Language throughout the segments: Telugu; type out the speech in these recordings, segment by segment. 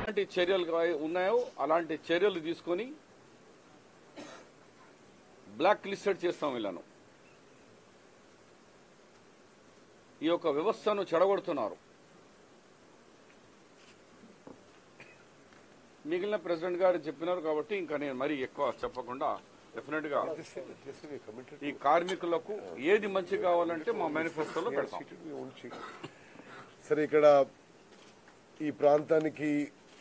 ఎలాంటి చర్యలు గా- ఉన్నాయో అలాంటి చర్యలు తీసుకొని బ్లాక్ లిస్టెడ్ చేస్తాం వీళ్ళను ఈ యొక్క వ్యవస్థను చెడగొడుతున్నారు మిగిలిన ప్రెసిడెంట్ గారు చెప్పినారు కాబట్టి ఇంకా నేను మరీ ఎక్కువ చెప్పకుండా డెఫినెట్ గా ఈ కార్మికులకు ఏది మంచి కావాలంటే మా మేనిఫెస్టోలో పెడతాం సరే ఇక్కడ ఈ ప్రాంతానికి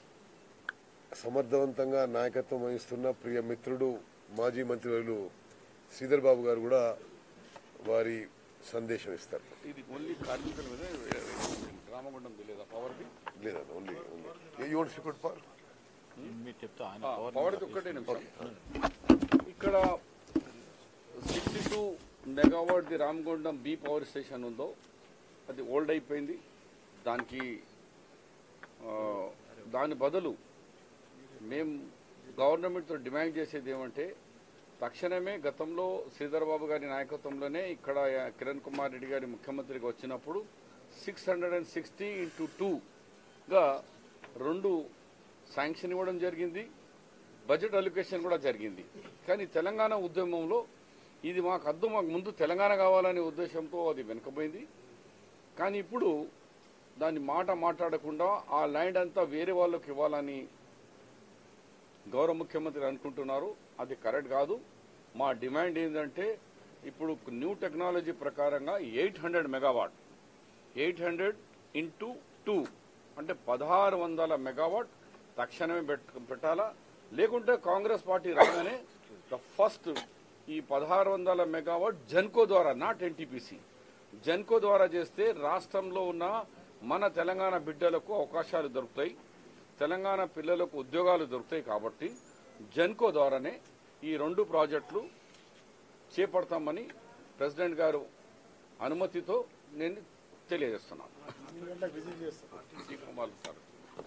సమర్థవంతంగా నాయకత్వం వహిస్తున్న ప్రియ మిత్రుడు మాజీ మంత్రివర్యులు శ్రీధర్ బాబు గారు కూడా వారి సందేశం ఇస్తారు ఇది ఓన్లీ కార్మికుల మీద రామగుండం లేదా పవర్ది లేదా ఓన్లీ యూ వాంట్ స్పీక్ పార్ మీరు చెప్తా ఆయన పవర్ది ఒక్కటే నిమిషం ఇక్కడ sixty two megawatt the Ramagundam B power station ఉందో అది ఓల్డ్ అయిపోయింది దానికి ఆ, దాని బదులు మేము గవర్నమెంట్తో డిమాండ్ చేసేది ఏమంటే తక్షణమే గతంలో శ్రీధర్ బాబు గారి నాయకత్వంలోనే ఇక్కడ కిరణ్ కుమార్ రెడ్డి గారి ముఖ్యమంత్రిగా వచ్చినప్పుడు six hundred and sixty into టూగా రెండు శాంక్షన్ ఇవ్వడం జరిగింది బడ్జెట్ అలొకేషన్ కూడా జరిగింది కానీ తెలంగాణ ఉద్యమంలో ఇది మాకు అద్దు మాకు ముందు తెలంగాణ కావాలనే ఉద్దేశంతో అది వెనుకబోయింది కానీ ఇప్పుడు దాని మాట మాట్లాడకుండా ఆ ల్యాండ్ అంతా వేరే వాళ్ళకి ఇవ్వాలని గౌరవ ముఖ్యమంత్రి అనుకుంటున్నారు అది కరెక్ట్ కాదు మా డిమాండ్ ఏంటంటే ఇప్పుడు న్యూ టెక్నాలజీ ప్రకారంగా eight hundred megawatt eight hundred into two అంటే పదహారు వందల మెగావాట్ తక్షణమే పెట్- పెట్టాలా లేకుంటే కాంగ్రెస్ పార్టీ రాగానే ద ఫస్ట్ ఈ పదహారు వందల మెగావాట్ జెన్కో ద్వారా నాట్ ఎన్టీపీసీ జెన్కో ద్వారా చేస్తే రాష్ట్రంలో ఉన్న మన తెలంగాణ బిడ్డలకు అవకాశాలు దొరుకుతాయి తెలంగాణ పిల్లలకు ఉద్యోగాలు దొరుకుతాయి కాబట్టి జెన్కో ద్వారానే ఈ రెండు ప్రాజెక్టులు చేపడతామని ప్రెసిడెంట్ గారు అనుమతితో నేను తెలియజేస్తున్నాను ఈ కుమార్ సార్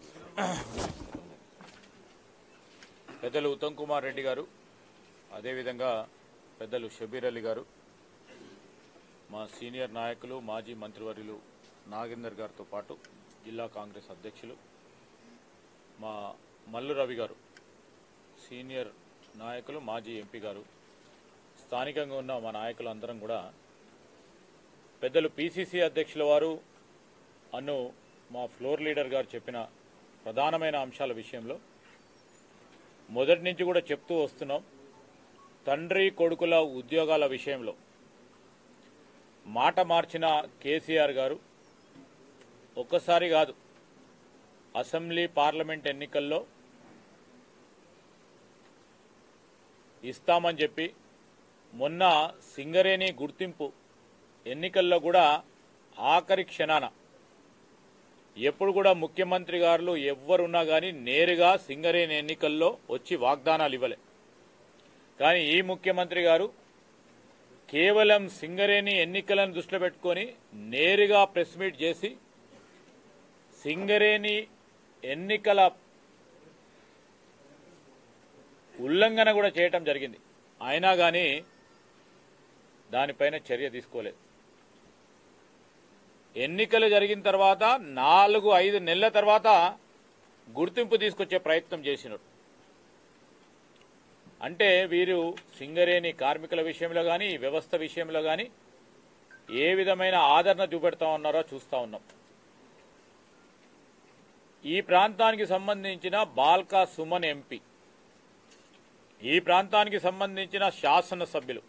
పెద్దలు ఉత్తమ్ కుమార్ రెడ్డి గారు అదేవిధంగా పెద్దలు షబీర్ అలీ గారు మా సీనియర్ నాయకులు మాజీ మంత్రివర్యులు నాగేందర్ గారితో పాటు జిల్లా కాంగ్రెస్ అధ్యక్షులు మా మల్లు రవి గారు సీనియర్ నాయకులు మాజీ ఎంపీ గారు స్థానికంగా ఉన్న మా నాయకులు అందరం కూడా పెద్దలు పిసిసి అధ్యక్షుల వారు అన్ను మా ఫ్లోర్ లీడర్ గారు చెప్పిన ప్రధానమైన అంశాల విషయంలో మొదటి నుంచి కూడా చెప్తూ వస్తున్నాం తండ్రి కొడుకుల ఉద్యోగాల విషయంలో మాట మార్చిన కేసీఆర్ గారు ఒక్కసారి కాదు అసెంబ్లీ పార్లమెంట్ ఎన్నికల్లో ఇస్తామని చెప్పి మొన్న సింగరేణి గుర్తింపు ఎన్నికల్లో కూడా ఆఖరి క్షణాన ఎప్పుడు కూడా ముఖ్యమంత్రి గారు ఎవ్వరున్నా కానీ నేరుగా సింగరేణి ఎన్నికల్లో వచ్చి వాగ్దానాలు ఇవ్వలే కానీ ఈ ముఖ్యమంత్రి గారు కేవలం సింగరేణి ఎన్నికలను దృష్టిలో పెట్టుకొని నేరుగా ప్రెస్ మీట్ చేసి సింగరేణి ఎన్నికల ఉల్లంఘన కూడా చేయటం జరిగింది అయినా కానీ దానిపైన చర్య తీసుకోలేదు ఎన్నికలు జరిగిన తర్వాత నాలుగు ఐదు నెలల తర్వాత గుర్తింపు తీసుకొచ్చే ప్రయత్నం చేసినారు అంటే వీరు సింగరేణి కార్మికుల విషయంలో కానీ వ్యవస్థ విషయంలో కానీ ఏ విధమైన ఆదరణ చూపెడతా ఉన్నారో చూస్తా ఉన్నాం ఈ ప్రాంతానికి సంబంధించిన బాల్కా సుమన్ ఎంపీ ఈ ప్రాంతానికి సంబంధించిన శాసనసభ్యులు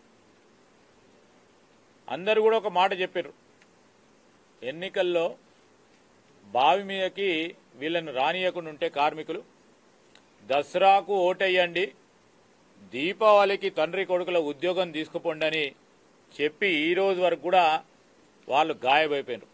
అందరూ కూడా ఒక మాట చెప్పారు ఎన్నికల్లో బావి మీదకి వీళ్ళను రానియకుండా ఉంటే కార్మికులు దసరాకు ఓటేయండి దీపావళికి తండ్రి కొడుకుల ఉద్యోగం తీసుకుపోండి అని చెప్పి ఈ రోజు వరకు కూడా వాళ్ళు గాయమైపోయినారు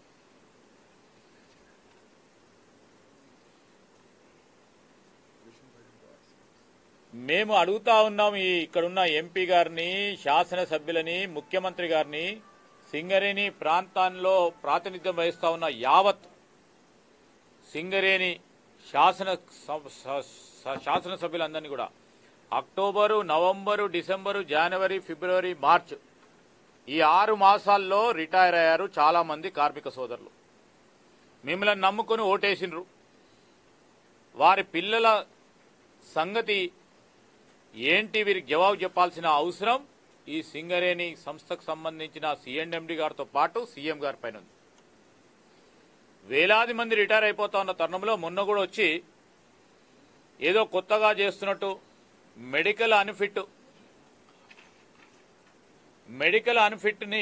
మేము అడుగుతా ఉన్నాం ఈ ఇక్కడున్న ఎంపీ గారిని శాసనసభ్యులని ముఖ్యమంత్రి గారిని సింగరేణి ప్రాంతాల్లో ప్రాతినిధ్యం వహిస్తా ఉన్న యావత్ సింగరేణి శాసన స- స- స- శాసనసభ్యులందరినీ కూడా అక్టోబరు నవంబరు డిసెంబరు జనవరి ఫిబ్రవరి మార్చ్ ఈ ఆరు మాసాల్లో రిటైర్ అయ్యారు చాలా మంది కార్మిక సోదరులు మిమ్మల్ని నమ్ముకొని ఓటేసిండ్రు వారి పిల్లల సంగతి ఏంటి వీరికి జవాబు చెప్పాల్సిన అవసరం ఈ సింగరేణి సంస్థకు సంబంధించిన సిఎండి గారితో పాటు సీఎం గారి పైన ఉంది వేలాది మంది రిటైర్ అయిపోతా ఉన్న తరుణంలో మొన్న కూడా వచ్చి ఏదో కొత్తగా చేస్తున్నట్టు మెడికల్ అన్ఫిట్ మెడికల్ అన్ఫిట్ ని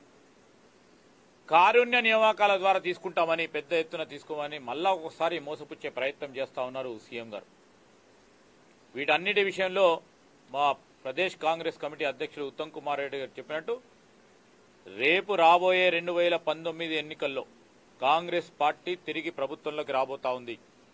కారుణ్య నియామకాల ద్వారా తీసుకుంటామని పెద్ద ఎత్తున తీసుకోమని మళ్ళా ఒకసారి మోసపుచ్చే ప్రయత్నం చేస్తా ఉన్నారు సీఎం గారు వీటన్నిటి విషయంలో మా ప్రదేశ్ కాంగ్రెస్ కమిటీ అధ్యక్షులు ఉత్తమ్ కుమార్ రెడ్డి గారు చెప్పినట్టు రేపు రాబోయే రెండు వేల పంతొమ్మిది ఎన్నికల్లో కాంగ్రెస్ పార్టీ తిరిగి ప్రభుత్వంలోకి రాబోతా ఉంది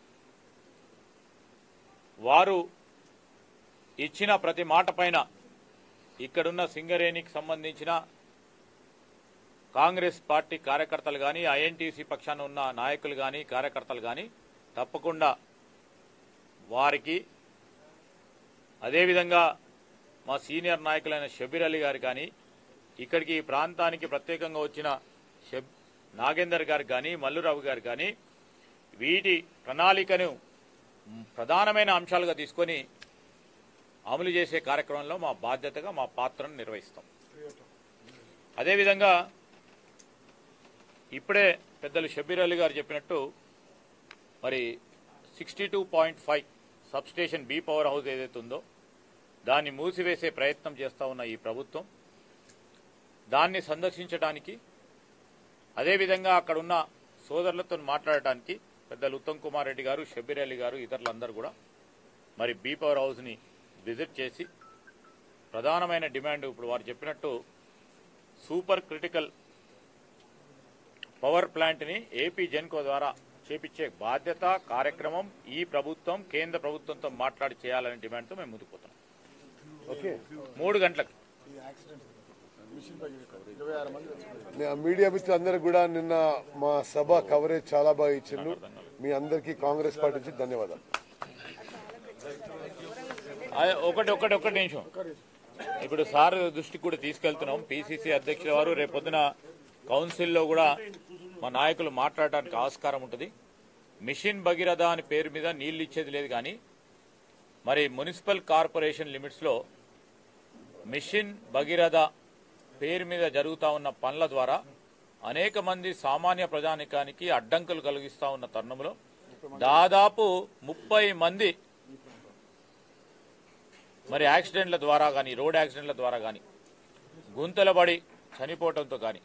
వారు ఇచ్చిన ప్రతి మాట పైన ఇక్కడున్న సింగరేణికి సంబంధించిన కాంగ్రెస్ పార్టీ కార్యకర్తలు కానీ ఐఎన్టీసీ పక్షాన ఉన్న నాయకులు కానీ కార్యకర్తలు కానీ తప్పకుండా వారికి అదేవిధంగా మా సీనియర్ నాయకులైన షబీర్ అలీ గారు కానీ ఇక్కడికి ఈ ప్రాంతానికి ప్రత్యేకంగా వచ్చిన షబ్ నాగేందర్ గారు కానీ మల్లురావు గారు కానీ వీటి ప్రణాళికను ప్రధానమైన అంశాలుగా తీసుకొని అమలు చేసే కార్యక్రమంలో మా బాధ్యతగా మా పాత్రను నిర్వహిస్తాం అదేవిధంగా ఇప్పుడే పెద్దలు షబీర్ అలీ గారు చెప్పినట్టు మరి sixty two point five substation B power house ఏదైతే ఉందో దాన్ని మూసివేసే ప్రయత్నం చేస్తా ఉన్న ఈ ప్రభుత్వం దాన్ని సందర్శించడానికి అదేవిధంగా అక్కడ ఉన్న సోదరులతో మాట్లాడటానికి పెద్దలు ఉత్తమ్ కుమార్ రెడ్డి గారు షబీర్ అలీ గారు ఇతరులందరూ కూడా మరి బీ పవర్ హౌస్ని విజిట్ చేసి ప్రధానమైన డిమాండ్ ఇప్పుడు వారు చెప్పినట్టు సూపర్ క్రిటికల్ పవర్ ప్లాంట్ని ఏపీ జెన్కో ద్వారా చేపించే బాధ్యత కార్యక్రమం ఈ ప్రభుత్వం కేంద్ర ప్రభుత్వంతో మాట్లాడి చేయాలనే డిమాండ్తో మేము ముందుకు పోతున్నాం ఓకే మూడు గంటలకు నే- మీడియా మిత్రులందరికీ కూడా నిన్న మా సభ కవరేజ్ చాలా బాగా ఇచ్చిండ్రు మీ అందరికీ కాంగ్రెస్ పార్టీ నుంచి ధన్యవాదాలు అదే ఒకటి ఒకటి ఒకటి నిమిషం ఇప్పుడు సార్ దృష్టికి కూడా తీసుకెళ్తున్నాం పిసిసి అధ్యక్షుల వారు రేపొద్దున కౌన్సిల్లో కూడా మా నాయకులు మాట్లాడడానికి ఆస్కారం ఉంటుంది మిషన్ భగీరథ అని పేరు మీద నీళ్లు ఇచ్చేది లేదు కానీ మరి మున్సిపల్ కార్పొరేషన్ లిమిట్స్ లో మిషన్ భగీరథ పేరు మీద జరుగుతా ఉన్న పనుల ద్వారా అనేక మంది సామాన్య ప్రజానికానికి అడ్డంకులు కలిగిస్తా ఉన్న తరుణంలో దాదాపు ముప్పై మంది మరి యాక్సిడెంట్ల ద్వారా కానీ రోడ్ యాక్సిడెంట్ల ద్వారా కానీ గుంతలబడి చనిపోవటంతో కానీ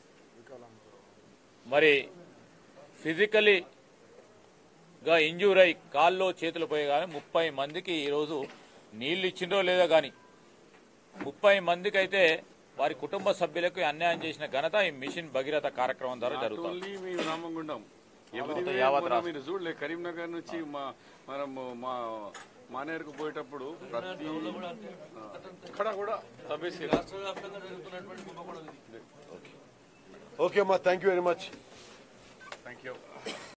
మరి ఫిజికలీ గా ఇంజూర్ అయి కాల్లో చేతులు పోయి కానీ ముప్పై మందికి ఈరోజు నీళ్లు ఇచ్చిండ్రో లేదో కానీ ముప్పై మందికి అయితే వారి కుటుంబ సభ్యులకు అన్యాయం చేసిన ఘనత ఈ మిషన్ భగీరథ కార్యక్రమం ద్వారా జరుగుతుంది ఓన్లీ మీ రామగుండం ఎవరి మొత్తం యావత్ రాష్ట్రం. మీరు చూడలే కరీంనగర్ నుంచి మా మనము మా మానేరుకు పోయేటప్పుడు ప్రతి ఆ, ఇక్కడ కూడా తవ్వేసి ఓకే అమ్మా thank you very much thank you